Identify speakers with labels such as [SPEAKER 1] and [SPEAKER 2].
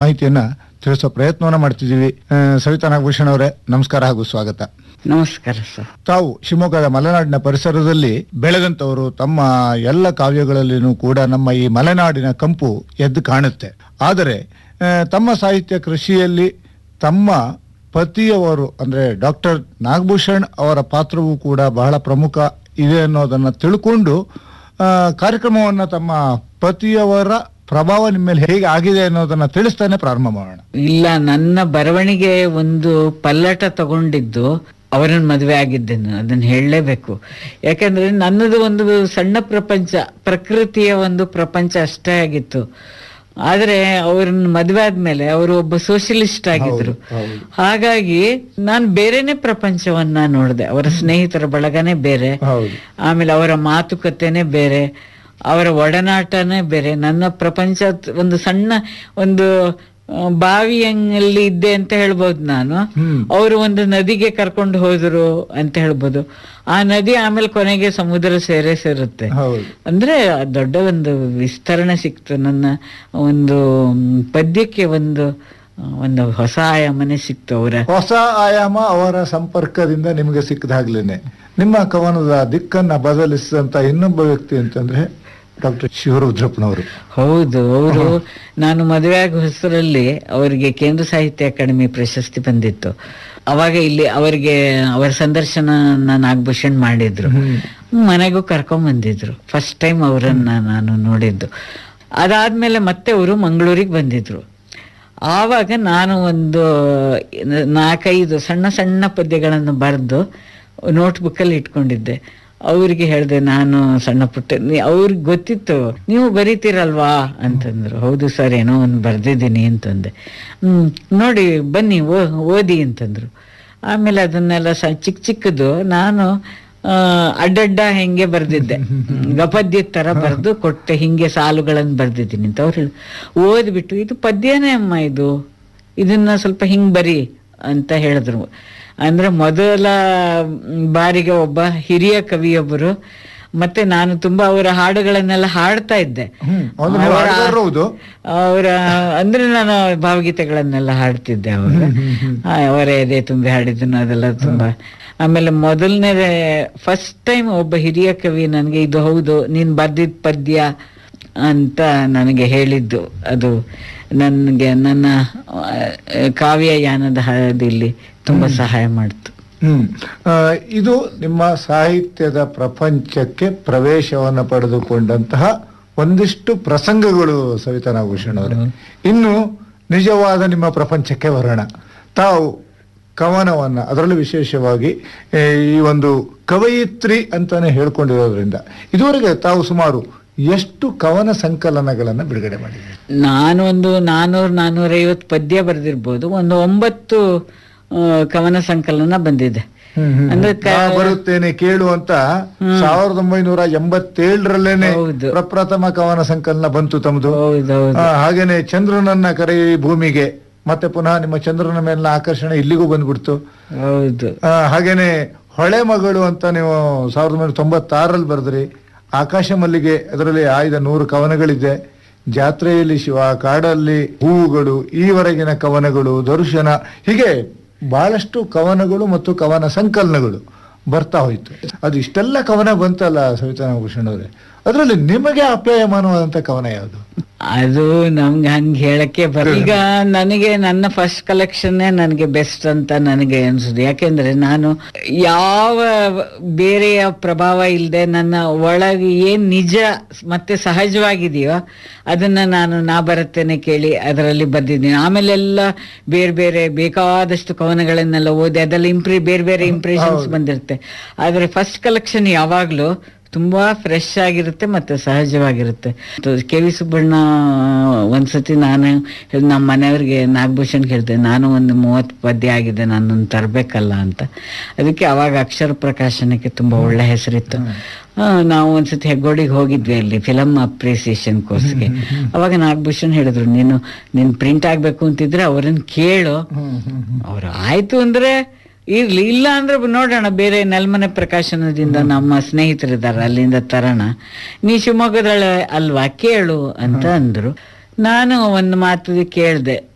[SPEAKER 1] ಮಾಹಿತಿಯನ್ನ ತಿಳಿಸೋ ಪ್ರಯತ್ನವನ್ನ ಮಾಡ್ತಿದ್ದೀವಿ ಆ, ಸವಿತಾ ನಾಗಭೂಷಣ್ ಅವರೇ ನಮಸ್ಕಾರ ಹಾಗೂ ಸ್ವಾಗತ
[SPEAKER 2] ನಮಸ್ಕಾರ ಸರ್
[SPEAKER 1] ತಾವು ಶಿವಮೊಗ್ಗದ ಮಲೆನಾಡಿನ ಪರಿಸರದಲ್ಲಿ ಬೆಳೆದಂತವರು ತಮ್ಮ ಎಲ್ಲ ಕಾವ್ಯಗಳಲ್ಲಿನೂ ಕೂಡ ನಮ್ಮ ಈ ಮಲೆನಾಡಿನ ಕಂಪು ಎದ್ದು ಕಾಣುತ್ತೆ ಆದರೆ ಆ, ತಮ್ಮ ಸಾಹಿತ್ಯ ಕೃಷಿಯಲ್ಲಿ ತಮ್ಮ ಪತಿಯವರು ಅಂದ್ರೆ ಡಾಕ್ಟರ್ ನಾಗಭೂಷಣ್ ಅವರ ಪಾತ್ರವೂ ಕೂಡ ಬಹಳ ಪ್ರಮುಖ ಇದೆ ಅನ್ನೋದನ್ನ ತಿಳ್ಕೊಂಡು ಆ, ಕಾರ್ಯಕ್ರಮವನ್ನ ತಮ್ಮ ಪತಿಯವರ ಪ್ರಭಾವ ನಿಮ್ಮ ಮೇಲೆ ಹೇಗೆ ಆಗಿದೆ ಅನ್ನೋದನ್ನ ತಿಳಿಸ್ತಾನೆ ಪ್ರಾರಂಭ ಮಾಡೋಣ
[SPEAKER 2] ಇಲ್ಲ ನನ್ನ ಬರವಣಿಗೆ ಒಂದು ಪಲ್ಲಟ ತಗೊಂಡಿದ್ದು ಅವರನ್ನ ಮದುವೆ ಆಗಿದ್ದೆ ನಾನು ಅದನ್ನ ಹೇಳಲೇಬೇಕು ಯಾಕಂದ್ರೆ ನನ್ನದು ಒಂದು ಸಣ್ಣ ಪ್ರಪಂಚ ಪ್ರಕೃತಿಯ ಒಂದು ಪ್ರಪಂಚ ಅಷ್ಟೇ ಆಗಿತ್ತು ಆದ್ರೆ ಅವ್ರನ್ನ ಮದುವೆ ಆದ್ಮೇಲೆ ಅವರು ಒಬ್ಬ ಸೋಷಿಯಲಿಸ್ಟ್ ಆಗಿದ್ರು ಹಾಗಾಗಿ ನಾನು ಬೇರೆನೆ ಪ್ರಪಂಚವನ್ನ ನೋಡಿದೆ ಅವರ ಸ್ನೇಹಿತರ ಬಳಗನೇ ಬೇರೆ
[SPEAKER 1] ಹೌದು
[SPEAKER 2] ಆಮೇಲೆ ಅವರ ಮಾತುಕತೆನೇ ಬೇರೆ ಅವರ ಒಡನಾಟನೇ ಬೇರೆ ನನ್ನ ಪ್ರಪಂಚ ತ್- ಒಂದು ಸಣ್ಣ ಒಂದು ಆ, ಬಾವಿಯಲ್ಲಿ ಇದ್ದೆ ಅಂತ ಹೇಳ್ಬೋದು ನಾನು
[SPEAKER 1] ಹ್ಮ್.
[SPEAKER 2] ಅವರು ಒಂದು ನದಿಗೆ ಕರ್ಕೊಂಡು ಹೋದ್ರು ಅಂತ ಹೇಳ್ಬೋದು ಆ ನದಿ ಆಮೇಲೆ ಕೊನೆಗೆ ಸಮುದ್ರ ಸೇರೇ ಸೇರುತ್ತೆ
[SPEAKER 1] ಹೌದು
[SPEAKER 2] ಅಂದ್ರೆ ದೊಡ್ಡ ಒಂದು ವಿಸ್ತರಣೆ ಸಿಕ್ತು ನನ್ನ ಒಂದು ಮ್, ಪದ್ಯಕ್ಕೆ ಒಂದು ಆ, ಒಂದು ಹೊಸ ಆಯಾಮನೆ ಸಿಕ್ತು ಅವರ
[SPEAKER 1] ಹೊಸ ಆಯಾಮ ಅವರ ಸಂಪರ್ಕದಿಂದ ನಿಮಗೆ ಸಿಕ್ಕದಾಗ್ಲೇನೆ ನಿಮ್ಮ ಕವನದ ದಿಕ್ಕನ್ನ ಬದಲಿಸಿದಂತ ಇನ್ನೊಬ್ಬ ವ್ಯಕ್ತಿ ಅಂತಂದ್ರೆ ಡಾಕ್ಟರ್ ಶಿವರುದ್ರಪ್ಪನವರು
[SPEAKER 2] ಹೌದು ಅವರು ನಾನು ಮದುವೆ ಆಗೋ ಹೆಸರಲ್ಲಿ ಅವರಿಗೆ ಕೇಂದ್ರ ಸಾಹಿತ್ಯ ಅಕಾಡೆಮಿ ಪ್ರಶಸ್ತಿ ಬಂದಿತ್ತು ಅವಾಗ ಇಲ್ಲಿ ಅವರಿಗೆ ಅವರ ಸಂದರ್ಶನ ನಾಗಭೂಷಣ್ ಮಾಡಿದ್ರು ಮನೆಗೂ ಕರ್ಕೊಂಡ್ ಬಂದಿದ್ರು ಫಸ್ಟ್ ಟೈಮ್ ಅವರನ್ನ ನಾನು ನೋಡಿದ್ದು ಅದಾದ್ಮೇಲೆ ಮತ್ತೆ ಅವರು ಮಂಗಳೂರಿಗೆ ಬಂದಿದ್ರು ಆವಾಗ ನಾನು ಒಂದು ನಾಲ್ಕೈದು ಸಣ್ಣ ಸಣ್ಣ ಪದ್ಯಗಳನ್ನು ಬರೆದು ನೋಟ್ಬುಕ್ಕಲ್ಲಿ ಇಟ್ಕೊಂಡಿದ್ದೆ ಅವ್ರಿಗೆ ಹೇಳಿದೆ ನಾನು ಸಣ್ಣ ಪುಟ್ಟ ನೀ- ಅವ್ರಿಗೆ ಗೊತ್ತಿತ್ತು ನೀವು ಬರೀತೀರಲ್ವಾ ಅಂತಂದ್ರು ಹೌದು ಸರ್ ಏನೋ ಒಂದು ಬರ್ದಿದ್ದೀನಿ ಅಂತಂದೆ ಹ್ಮ್ ನೋಡಿ ಬನ್ನಿ ಓ- ಓದಿ ಅಂತಂದ್ರು ಆಮೇಲೆ ಅದನ್ನೆಲ್ಲ ಸ ಚಿಕ್ಕ ಚಿಕ್ಕದು ನಾನು ಆ, ಅಡ್ಡಡ್ಡ ಹೆಂಗೆ ಬರ್ದಿದ್ದೆ ಗಪದ್ಯದ ತರ ಬರೆದು ಕೊಟ್ಟೆ ಹಿಂಗೆ ಸಾಲುಗಳನ್ನು ಬರ್ದಿದ್ದೀನಿ ಅಂತ ಅವ್ರು ಹೇಳಿ ಓದ್ಬಿಟ್ಟು ಇದು ಪದ್ಯನೇ ಅಮ್ಮ ಇದು ಇದನ್ನ ಸ್ವಲ್ಪ ಹಿಂಗ್ ಬರಿ ಅಂತ ಹೇಳಿದ್ರು ಅಂದ್ರೆ ಮೊದಲ ಬಾರಿಗೆ ಒಬ್ಬ ಹಿರಿಯ ಕವಿಯೊಬ್ಬರು ಮತ್ತೆ ನಾನು ತುಂಬಾ ಅವರ ಹಾಡುಗಳನ್ನೆಲ್ಲ ಹಾಡ್ತಾ ಇದ್ದೆ
[SPEAKER 1] ಹ್ಮ್ ಒಂದು ನೀವು
[SPEAKER 2] ಅವರ-
[SPEAKER 1] ಹಾಡ್ಗಾರರು ಹೌದು
[SPEAKER 2] ಅವರ ಅಂದ್ರೆ ನಾನು ಭಾವಗೀತೆಗಳನ್ನೆಲ್ಲ ಹಾಡ್ತಿದ್ದೆ ಅವಾಗ ಆ, ಅವರ ಎದೆ ತುಂಬಿ ಹಾಡಿದ್ದನ್ನು ಅದೆಲ್ಲ ತುಂಬಾ ಆಮೇಲೆ ಮೊದಲನೇ ಫಸ್ಟ್ ಟೈಮ್ ಒಬ್ಬ ಹಿರಿಯ ಕವಿ ನನಗೆ ಇದು ಹೌದು ನೀನ್ ಬರ್ದಿದ್ ಪದ್ಯ ಅಂತ ನನಗೆ ಹೇಳಿದ್ದು ಅದು ನನಗೆ ನನ್ನ ಆ, ಕಾವ್ಯ ಯಾನದ ಹಾದಿಯಲ್ಲಿ ತುಂಬಾ ಸಹಾಯ ಮಾಡ್ತು
[SPEAKER 1] ಹ್ಮ್ ಆ, ಇದು ನಿಮ್ಮ ಸಾಹಿತ್ಯದ ಪ್ರಪಂಚಕ್ಕೆ ಪ್ರವೇಶವನ್ನು ಪಡೆದುಕೊಂಡಂತಹ ಒಂದಿಷ್ಟು ಪ್ರಸಂಗಗಳು ಸವಿತಾ ನಾಗಭೂಷಣ್ ಅವರೇ ಇನ್ನು ನಿಜವಾದ ನಿಮ್ಮ ಪ್ರಪಂಚಕ್ಕೆ ಬರೋಣ ತಾವು ಕವನವನ್ನ ಅದರಲ್ಲೂ ವಿಶೇಷವಾಗಿ ಏ, ಈ ಒಂದು ಕವಯಿತ್ರಿ ಅಂತಾನೆ ಹೇಳ್ಕೊಂಡಿರೋದ್ರಿಂದ ಇದುವರೆಗೆ ತಾವು ಸುಮಾರು ಎಷ್ಟು ಕವನ ಸಂಕಲನಗಳನ್ನ ಬಿಡುಗಡೆ ಮಾಡಿದ್ದೀರಿ
[SPEAKER 2] ನಾನು ಒಂದು ನಾನೂರ್ ನಾನೂರೈವತ್ತು ಪದ್ಯ ಬರೆದಿರ್ಬೋದು ಒಂದು ಒಂಬತ್ತು ಆ, ಕವನ ಸಂಕಲನ ಬಂದಿದೆ ಅಂದ್ರೆ ಕ-
[SPEAKER 1] ನಾ ಬರುತ್ತೇನೆ ಕೇಳು ಅಂತ ಸಾವಿರದ ಒಂಬೈನೂರ ಎಂಬತ್ತೇಳರಲ್ಲೇನೆ
[SPEAKER 2] ಹೌದು.
[SPEAKER 1] ಪ್ರಪ್ರಥಮ ಕವನ ಸಂಕಲನ ಬಂತು ತಮ್ಮದು
[SPEAKER 2] ಹೌದೌದು
[SPEAKER 1] ಆ, ಹಾಗೇನೆ ಚಂದ್ರನನ್ನ ಕರೆಯಿ ಭೂಮಿಗೆ ಮತ್ತೆ ಪುನಃ ನಿಮ್ಮ ಚಂದ್ರನ ಮೇಲಿನ ಆಕರ್ಷಣೆ ಇಲ್ಲಿಗೂ ಬಂದ್ಬಿಡ್ತು
[SPEAKER 2] ಹೌದು
[SPEAKER 1] ಆ, ಹಾಗೇನೆ ಹೊಳೆ ಮಗಳು ಅಂತ ನೀವು ಸಾವಿರದ ಒಂಬೈನೂರ ತೊಂಬತ್ತಾರರಲ್ಲಿ ಬರೆದ್ರಿ ಆಕಾಶ ಮಲ್ಲಿಗೆ ಅದರಲ್ಲಿ ಆಯ್ದ ನೂರು ಕವನಗಳಿದೆ ಜಾತ್ರೆಯಲ್ಲಿ ಶಿವ ಕಾಡಲ್ಲಿ ಹೂವುಗಳು ಈವರೆಗಿನ ಕವನಗಳು ದರ್ಶನ ಹೀಗೆ ಬಹಳಷ್ಟು ಕವನಗಳು ಮತ್ತು ಕವನ ಸಂಕಲನಗಳು ಬರ್ತಾ ಹೋಯ್ತು ಅದು ಇಷ್ಟೆಲ್ಲ ಕವನ ಬಂತಲ್ಲ ಸವಿತಾ ನಾಗಭೂಷಣ್ ಅವರೇ ಅದರಲ್ಲಿ ನಿಮಗೆ ಅಪ್ಯಾಯಮಾನವಾದಂತ ಕವನ ಯಾವುದು
[SPEAKER 2] ಅದು ನಮ್ಗೆ ಹಂಗ್ ಹೇಳಕ್ಕೆ ಬರ ಈಗ ನನಗೆ ನನ್ನ ಫಸ್ಟ್ ಕಲೆಕ್ಷನ್ನೇ ನನಗೆ ಬೆಸ್ಟ್ ಅಂತ ನನಗೆ ಅನ್ಸುದು ಯಾಕೆಂದ್ರೆ ನಾನು ಯಾವ ಬೇರೆಯ ಪ್ರಭಾವ ಇಲ್ಲದೆ ನನ್ನ ಒಳಗೆ ಏನ್ ನಿಜ ಮತ್ತೆ ಸಹಜವಾಗಿದೆಯೋ ಅದನ್ನ ನಾನು ನಾ ಬರುತ್ತೇನೆ ಕೇಳಿ ಅದರಲ್ಲಿ ಬರ್ದಿದ್ದೀನಿ ಆಮೇಲೆಲ್ಲ ಬೇರೆ ಬೇರೆ ಬೇಕಾದಷ್ಟು ಕವನಗಳನ್ನೆಲ್ಲ ಓದಿ ಅದೆಲ್ಲ ಇಂಪ್ರಿ ಬೇರೆ ಬೇರೆ ಇಂಪ್ರೆಷನ್ಸ್ ಬಂದಿರುತ್ತೆ ಆದ್ರೆ ಫಸ್ಟ್ ಕಲೆಕ್ಷನ್ ಯಾವಾಗ್ಲೂ ತುಂಬಾ ಫ್ರೆಶ್ ಆಗಿರುತ್ತೆ ಮತ್ತೆ ಸಹಜವಾಗಿರುತ್ತೆ ಕೆ ವಿ ಸುಬ್ಬಣ್ಣ ಒಂದ್ಸತಿ ನಾನು ಹೇಳ್- ನಮ್ಮ ಮನೆಯವ್ರಿಗೆ ನಾಗಭೂಷಣ್ ಹೇಳಿದೆ ನಾನು ಒಂದು ಮೂವತ್ತು ಪದ್ಯ ಆಗಿದೆ ನಾನೊಂದು ತರಬೇಕಲ್ಲ ಅಂತ ಅದಕ್ಕೆ ಅವಾಗ ಅಕ್ಷರ ಪ್ರಕಾಶನಕ್ಕೆ ತುಂಬಾ ಒಳ್ಳೆ ಹೆಸರಿತ್ತು ಆ, ನಾವು ಒಂದ್ಸತಿ ಹೆಗ್ಗೋಡಿಗೆ ಹೋಗಿದ್ವಿ ಅಲ್ಲಿ ಫಿಲಮ್ ಅಪ್ರಿಸಿಯೇಷನ್ ಕೋರ್ಸ್ಗೆ ಅವಾಗ ನಾಗಭೂಷಣ್ ಹೇಳಿದ್ರು ನೀನು ನೀನ್ ಪ್ರಿಂಟ್ ಆಗ್ಬೇಕು ಅಂತಿದ್ರೆ ಅವ್ರನ್ನ ಕೇಳು ಅವ್ರು ಆಯ್ತು ಅಂದ್ರೆ ಇರ್ಲಿ ಇಲ್ಲ ಅಂದ್ರೆ ನೋಡೋಣ ಬೇರೆ ನೆಲ್ಮನೆ ಪ್ರಕಾಶನದಿಂದ ನಮ್ಮ ಸ್ನೇಹಿತರಿದ್ದಾರೆ ಅಲ್ಲಿಂದ ತರೋಣ ನೀ ಶಿವಮೊಗ್ಗದಳ ಅಲ್ವಾ ಕೇಳು ಅಂತ ಅಂದ್ರು ನಾನು ಒಂದು ಮಾತು ಕೇಳ್ದೆ